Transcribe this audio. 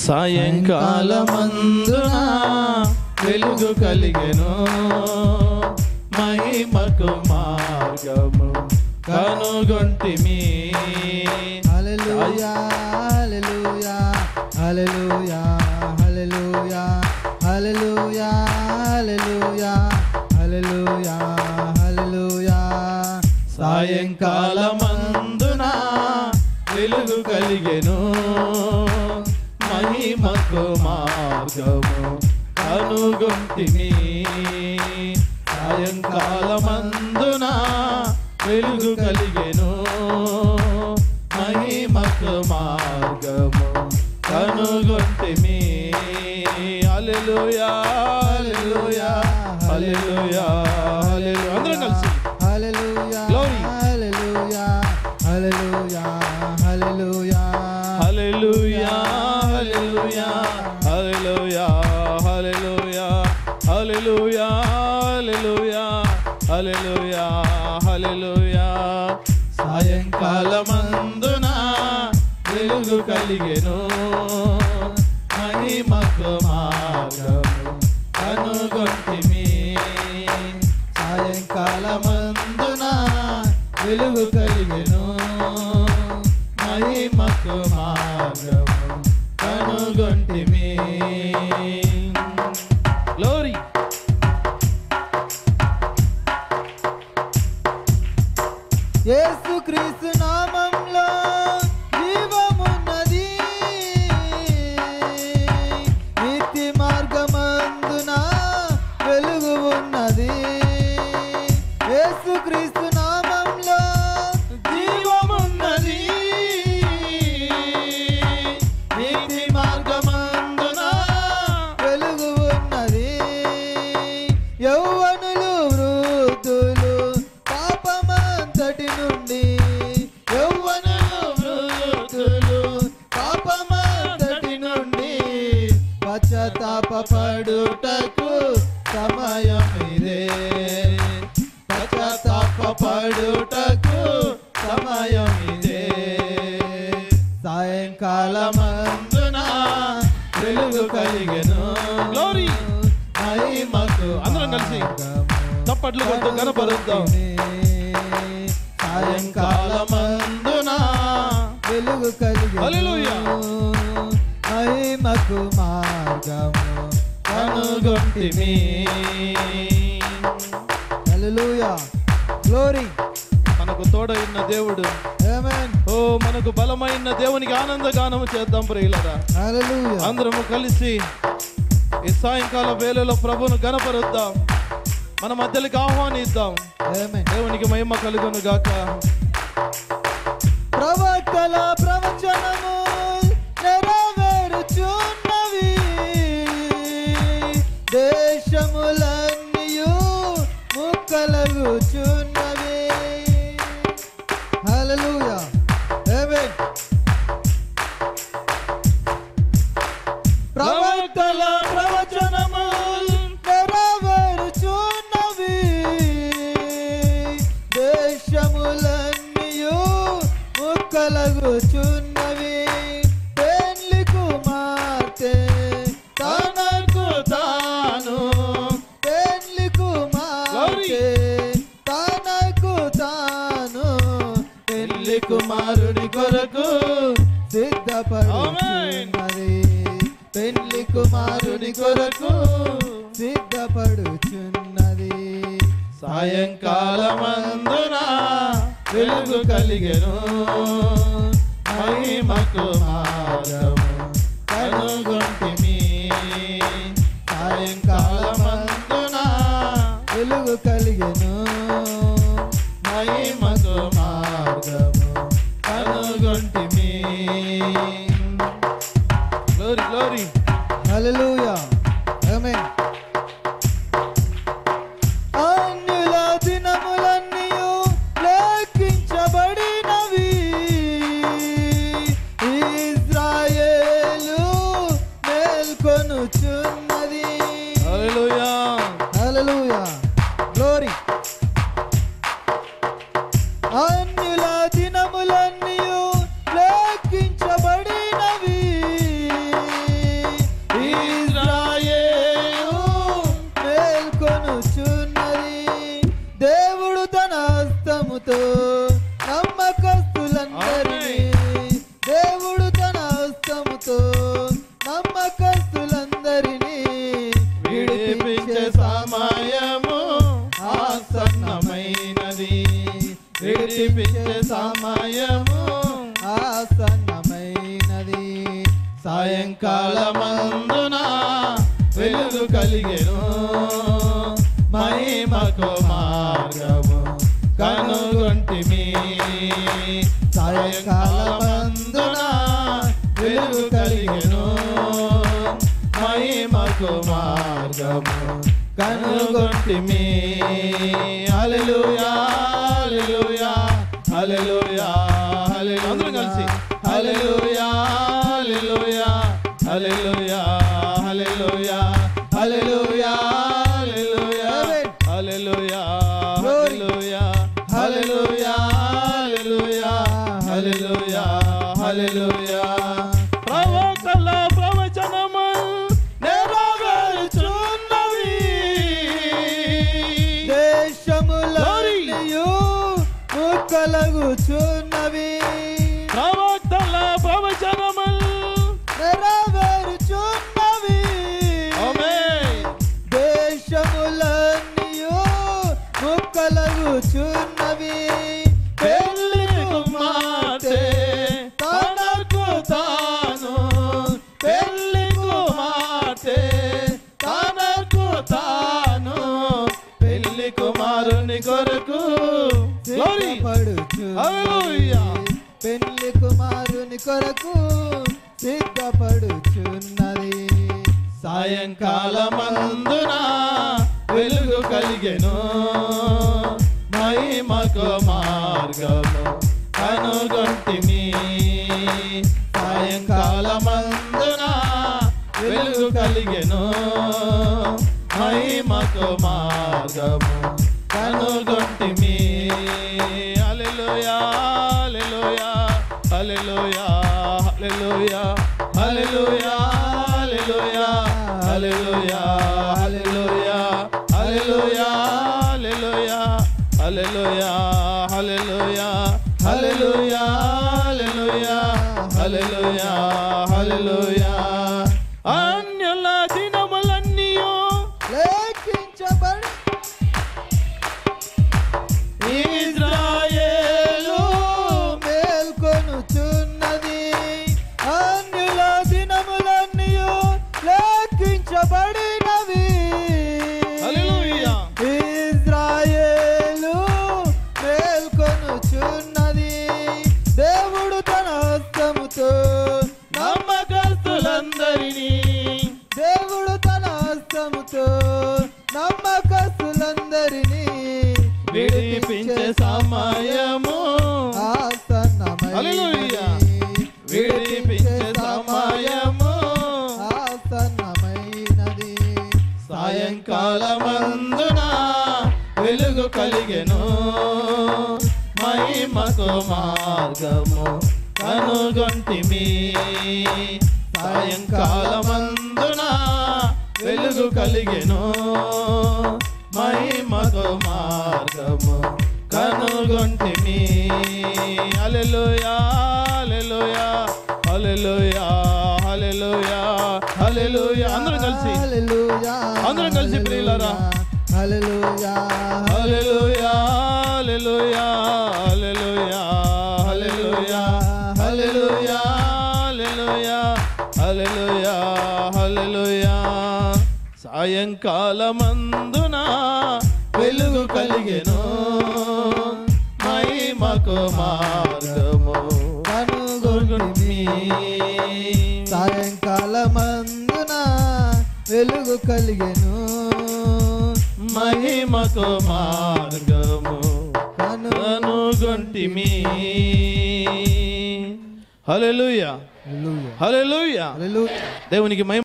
సాయంకాలమందున వెలుగు కలిగెను మహిమకు మార్గము కనుగొంటిమి హల్లెలూయా హల్లెలూయా హల్లెలూయా హల్లెలూయా హల్లెలూయా హల్లెలూయా హల్లెలూయా హల్లెలూయా సాయంకాలమందున వెలుగు కలిగెను మహిమకు మార్గము కనుగొంటిమి సాయంకాలమందున వెలుగు కలిగెను మహిమకు మార్గము కనుగొంటిమి హల్లెలూయా హల్లెలూయా హల్లెలూయా హల్లెలూయా అందరం కలిసి హల్లెలూయా Glory. హల్లెలూయా హల్లెలూయా హల్లెలూయా హల్లెలూయా హల్లెలూయా హల్లెలూయా హల్లెలూయా హల్లెలూయా హల్లెలూయా హల్లెలూయా హల్లెలూయా సాయంకాలమందున వెలుగు కలిగెను మహిమకు మార్గము కనుగొంటిమి సాయంకాలమందున వెలుగు కలిగెను మహిమకు మార్గము కనుగొంటిమి గ్లోరీ యేసుక్రీస్తు నామంలో జీవమున్నది నీతి మార్గమందున వెలుగు ఉన్నది యేసుక్రీస్తు నామంలో జీవమున్నది నీతి మార్గమందున వెలుగు ఉన్నది యౌవనులు వృద్ధులు పాపమంతటి నుండి యౌవనులు వృద్ధులు పాపమంతటి నుండి పశ్చాత్తాపడుటకు సమయం ఇదే పశ్చాత్తాపడుటకు సమయం ఇదే సాయంకాలమందున వెలుగు కలిగెను Glory. మహిమకు అందరం కలిసి చప్పట్లు కొట్టు కనపరుద్దాం సాయంకాలమందున వెలుగు కలిగెను Hallelujah. మహిమకు మార్గము కనుగొంటిమి హల్లెలూయా గ్లోరీ మనకు తోడైన దేవుడు ఆమేన్ ఓ మనకు బలమైన దేవునికి ఆనంద గానము చేద్దాం ప్రియులరా హల్లెలూయా అందరము కలిసి ఈ సాయంకాల వేళలో ప్రభును గనపరుద్దాం మన మధ్యలోకి ఆహ్వానిద్దాం ఆమేన్ దేవునికి మహిమ కలుగును గాక ప్రవక్తల ప్రవచనము నెరవేరుచున్నవి దేశములన్నీయు ముక్కలగుచున్నవి హల్లెలూయా ఆమేన్ ప్రవక్తల ప్రవచనము నెరవేరుచున్నవి దేశములన్నీయు ముక్కలగుచున్నవి పెళ్లి కుమార్తె తనకు తాను పెళ్లి కుమార్తె తనకు తాను పెళ్లి కుమారుడి కొరకు సిద్ధపడుచున్నది పెళ్లి కుమారుడి కొరకు సిద్ధపడుచున్నది సాయంకాలమందున వెలుగు కలిగెను మహిమకు మార్గము కనుగొంటిమి సాయంకాలమందున వెలుగు కలిగెను మహిమకు మార్గము కనుగొంటిమి గ్లోరీ గ్లోరీ హల్లెలూయా ఆమేన్ అన్యుల దినములన్నీయు లెక్కించబడినవి ఇజ్రాయేలు మేల్కొనుచున్నది హల్లెలూయా హల్లెలూయా గ్లోరీ అన్యుల దినములన్నీయు లెక్కించబడినవి సాయంకాలమందున వెలుగు కలిగెను మహిమకు మార్గము కనుగొంటిమి సాయంకాలమందున వెలుగు కలిగెను మహిమకు మార్గము కనుగొంటిమి హల్లెలూయా హల్లెలూయా హల్లెలూయా హల్లెలూయా అందరం కలిసి హల్లెలూయా హల్లెలూయా హల్లెలూయా హల్లెలూయా హల్లెలూయా హల్లెలూయా హల్లెలూయా హల్లెలూయా హల్లెలూయా హల్లెలూయా హల్లెలూయా హల్లెలూయా ప్రవక్తల ప్రవచనము నెరవేర్చున్నవి దేశములన్నీయు ముక్కలగుచున్నవి ప్రవక్తల ప్రవచనము నెరవేరుచున్నవి ఆమేన్ దేశములన్నీయు ముక్కలగుచున్నవి పెళ్లి కుమార్తె తనకు తాను పెళ్లి కుమార్తె తనకు తాను పెళ్లి కుమారుని కొరకు Glory. Hallelujah. పెళ్లి కుమారుని కొరకు సిద్ధపడుచున్నది సాయంకాలమందున వెలుగు కలిగెను మహిమకు మార్గము కనుగొంటిమి సాయంకాలమందున వెలుగు కలిగెను మహిమకు మార్గము కనుగొంటిమి హల్లెలూయా హల్లెలూయా హల్లెలూయా హల్లెలూయా హల్లెలూయా హల్లెలూయా హల్లెలూయా హల్లెలూయా హల్లెలూయా హల్లెలూయా హల్లెలూయా హల్లెలూయా హల్లెలూయా హల్లెలూయా హల్లెలూయా అన్యుల దినములన్నీయు లేఖించబడి ఇజ్రాయేలు మేల్కొనుచున్నది అన్యుల దినములన్నీయు లెక్కించబడినవి హల్లెలూయా ఇజ్రాయేలు మేల్కొనుచున్నది దేవుడు తన హస్తముతో నమ్మకస్తులందరినీ దేవుడు తన హస్తముతో నమ్మకస్తులందరినీ విడిపించే సమయము హల్లెలూయా. విడిపించే సమయము ఆసన్నమైనది సాయంకాలమందున వెలుగు కలిగెను మహిమకు మార్గము కనుగొంటిమి సాయంకాలమందున వెలుగు కలిగెను మహిమకు మార్గము కనుగొంటిమి హల్లెలూయా హల్లెలూయా హల్లెలూయా హల్లెలూయా హల్లెలూయా అందరూ కలిసి హల్లెలూయా అందరం కలిసి ప్రియులారా. హల్లెలూయా హల్లెలూయా హల్లెలూయా హల్లెలూయా హల్లెలూయా హల్లెలూయా హల్లెలూయా హల్లెలూయా హల్లెలూయా సాయంకాలమందున వెలుగు కలిగెను మహిమకు మార్గము కనుగొంటిమి సాయంకాలమందున వెలుగు కలిగెను మహిమకు మార్గము కను కనుగొంటిమి హల్లెలూయా హల్లెలూయా హల్లెలూయా హల్లెలూయా దేవునికి మహిమ